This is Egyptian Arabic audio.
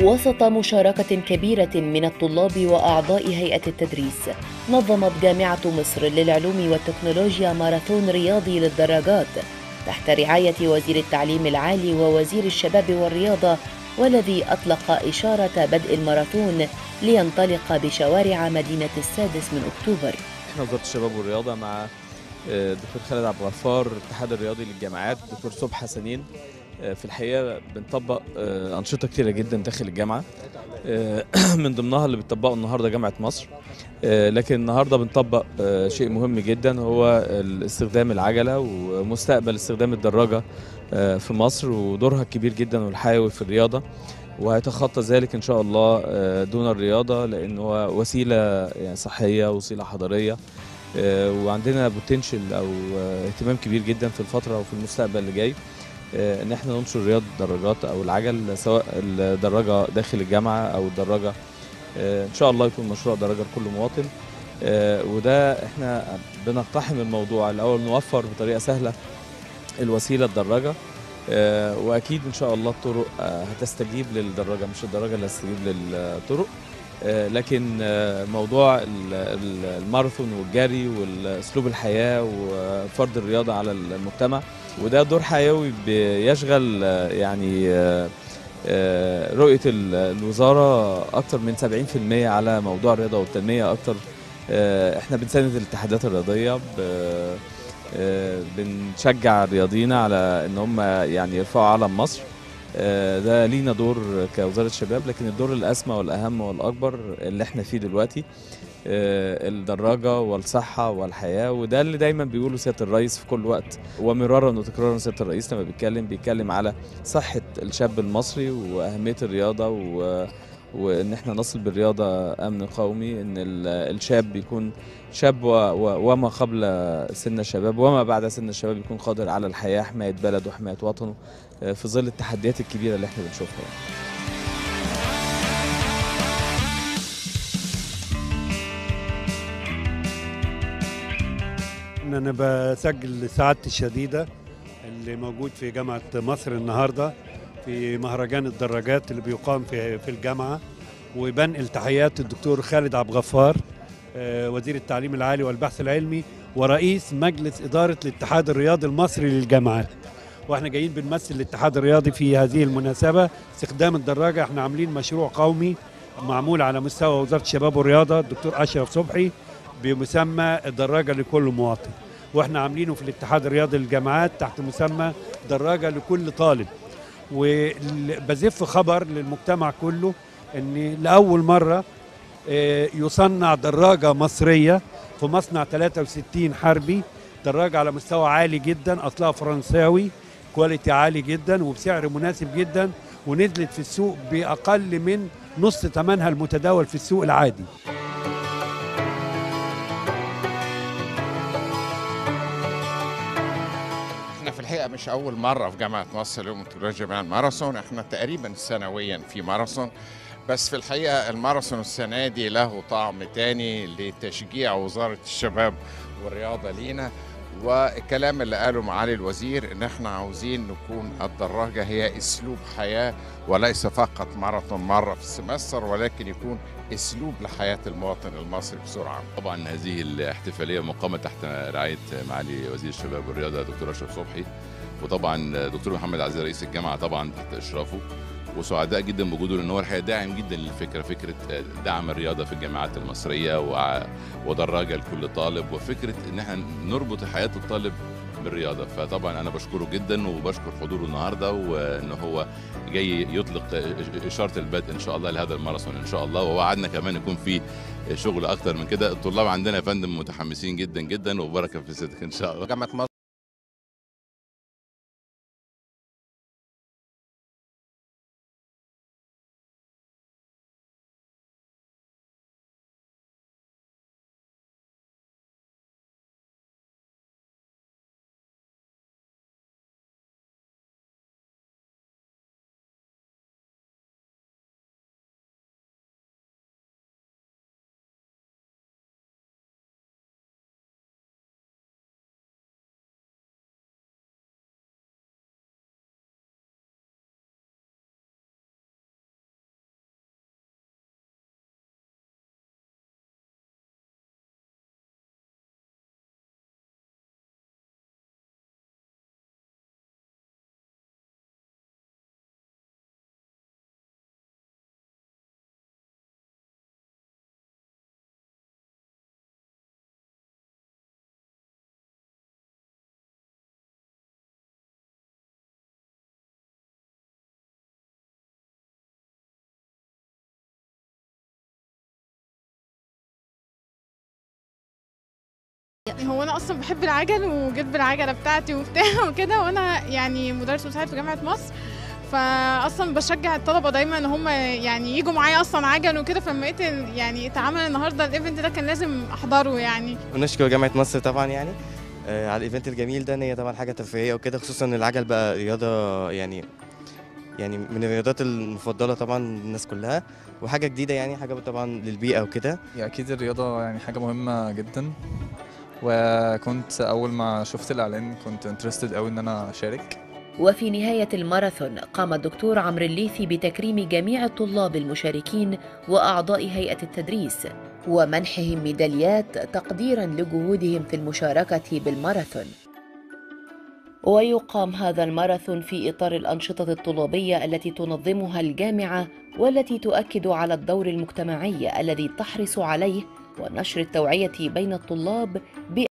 وسط مشاركة كبيرة من الطلاب وأعضاء هيئة التدريس نظمت جامعة مصر للعلوم والتكنولوجيا ماراثون رياضي للدراجات تحت رعاية وزير التعليم العالي ووزير الشباب والرياضة والذي أطلق إشارة بدء الماراثون لينطلق بشوارع مدينة السادس من أكتوبر احنا وزاره الشباب والرياضه مع آه، دكتور خالد عبد الغفار الاتحاد الرياضي للجامعات دكتور صبحي حسنين آه، في الحقيقه بنطبق آه، انشطه كتيره جدا داخل الجامعه آه، من ضمنها اللي بتطبقه النهارده جامعه مصر آه، لكن النهارده بنطبق آه، شيء مهم جدا هو استخدام العجله ومستقبل استخدام الدراجه آه، في مصر ودورها الكبير جدا والحيوي في الرياضه وهيتخطى ذلك ان شاء الله آه، دون الرياضه لان هو وسيله يعني صحيه وسيله حضاريه آه، وعندنا بوتنشل او آه، اهتمام كبير جدا في الفتره وفي المستقبل اللي جاي آه، ان احنا ننشر رياضه الدراجات او العجل سواء الدراجه داخل الجامعه او الدراجه آه، ان شاء الله يكون مشروع دراجه لكل مواطن آه، وده احنا بنقتحم الموضوع الاول نوفر بطريقه سهله الوسيله الدراجه آه، واكيد ان شاء الله الطرق آه، هتستجيب للدراجه مش الدراجه اللي هتستجيب للطرق آه، لكن آه، موضوع ال- ال- الماراثون والجري والاسلوب الحياه وفرض الرياضه على المجتمع وده دور حيوي بيشغل آه، يعني آه، آه، رؤيه ال- الوزاره اكتر من 70% على موضوع الرياضه والتنميه اكتر آه، احنا بنساند الاتحادات الرياضيه ب- آه، بنشجع الرياضيين على ان هم يعني يرفعوا علم مصر آه، ده لينا دور كوزاره شباب لكن الدور الاسمى والاهم والاكبر اللي احنا فيه دلوقتي آه، الدراجه والصحه والحياه وده اللي دايما بيقوله سياده الرئيس في كل وقت ومرارا وتكرارا سياده الرئيس لما بيتكلم بيتكلم على صحه الشاب المصري واهميه الرياضه و وان احنا نصل بالرياضه امن قومي ان ال- الشاب يكون شاب و- و- وما قبل سن الشباب وما بعد سن الشباب يكون قادر على الحياه حمايه بلده وحمايه وطنه آه، في ظل التحديات الكبيره اللي احنا بنشوفها يعني. إن انا بسجل سعادتي الشديده اللي موجود في جامعه مصر النهارده في مهرجان الدراجات اللي بيقام في في الجامعه وبنقل تحيات الدكتور خالد عبد الغفار آه، وزير التعليم العالي والبحث العلمي ورئيس مجلس اداره الاتحاد الرياضي المصري للجامعات واحنا جايين بنمثل الاتحاد الرياضي في هذه المناسبه استخدام الدراجه احنا عاملين مشروع قومي معمول على مستوى وزاره الشباب والرياضه الدكتور اشرف صبحي بمسمى الدراجه لكل مواطن واحنا عاملينه في الاتحاد الرياضي للجامعات تحت مسمى دراجه لكل طالب وبزف خبر للمجتمع كله ان لاول مره آه، يصنع دراجه مصريه في مصنع 63 حربي دراجه على مستوى عالي جدا اصلها فرنساوي كواليتي عالي جدا وبسعر مناسب جدا ونزلت في السوق باقل من نص ثمنها المتداول في السوق العادي احنا في الحقيقه مش اول مره في جامعه مصر ليوم التكنولوجيا بنعمل ماراثون احنا تقريبا سنويا في ماراثون بس في الحقيقه الماراثون السنه دي له طعم تاني لتشجيع وزاره الشباب والرياضه لينا والكلام اللي قاله معالي الوزير ان احنا عاوزين نكون الدراجه هي اسلوب حياه وليس فقط ماراثون مره في السمستر ولكن يكون اسلوب لحياه المواطن المصري بسرعه طبعا هذه الاحتفاليه مقامه تحت رعايه معالي وزير الشباب والرياضه دكتور اشرف صبحي وطبعا دكتور محمد عزيز رئيس الجامعه طبعا تحت اشرافه وسعداء جدا بوجوده لان هو الحقيقه داعم جدا للفكره فكره دعم الرياضه في الجامعات المصريه وع- ودراجه لكل طالب وفكره ان احنا نربط حياه الطالب بالرياضه فطبعا انا بشكره جدا وبشكر حضوره النهارده وان هو جاي يطلق اشاره البدء ان شاء الله لهذا الماراثون ان شاء الله ووعدنا كمان يكون في شغل اكتر من كده الطلاب عندنا يا فندم متحمسين جدا جدا وبركه في صدق ان شاء الله جامعه مصر هو انا اصلا بحب العجل وجيت بالعجله بتاعتي وبتاع وكده وانا يعني مدرس مساعد في جامعه مصر فاصلا بشجع الطلبه دايما ان هم يعني يجوا معايا اصلا عجل وكده فلما لقيت ال- يعني اتعمل النهارده الايفنت ده كان لازم احضره يعني ونشكر جامعة مصر طبعا يعني آه، على الايفنت الجميل ده ان هي طبعا حاجة ترفيهية وكده خصوصا ان العجل بقى رياضة يعني يعني من الرياضات المفضلة طبعا للناس كلها وحاجة جديدة يعني حاجة طبعا للبيئة وكده هي أكيد الرياضة يعني حاجة مهمة جدا وكنت أول ما شفت الإعلان كنت انترستد أوي إن أنا أشارك وفي نهاية الماراثون قام الدكتور عمرو الليثي بتكريم جميع الطلاب المشاركين وأعضاء هيئة التدريس ومنحهم ميداليات تقديرا لجهودهم في المشاركة بالماراثون ويقام هذا الماراثون في إطار الأنشطة الطلابية التي تنظمها الجامعة والتي تؤكد على الدور المجتمعي الذي تحرص عليه ونشر التوعية بين الطلاب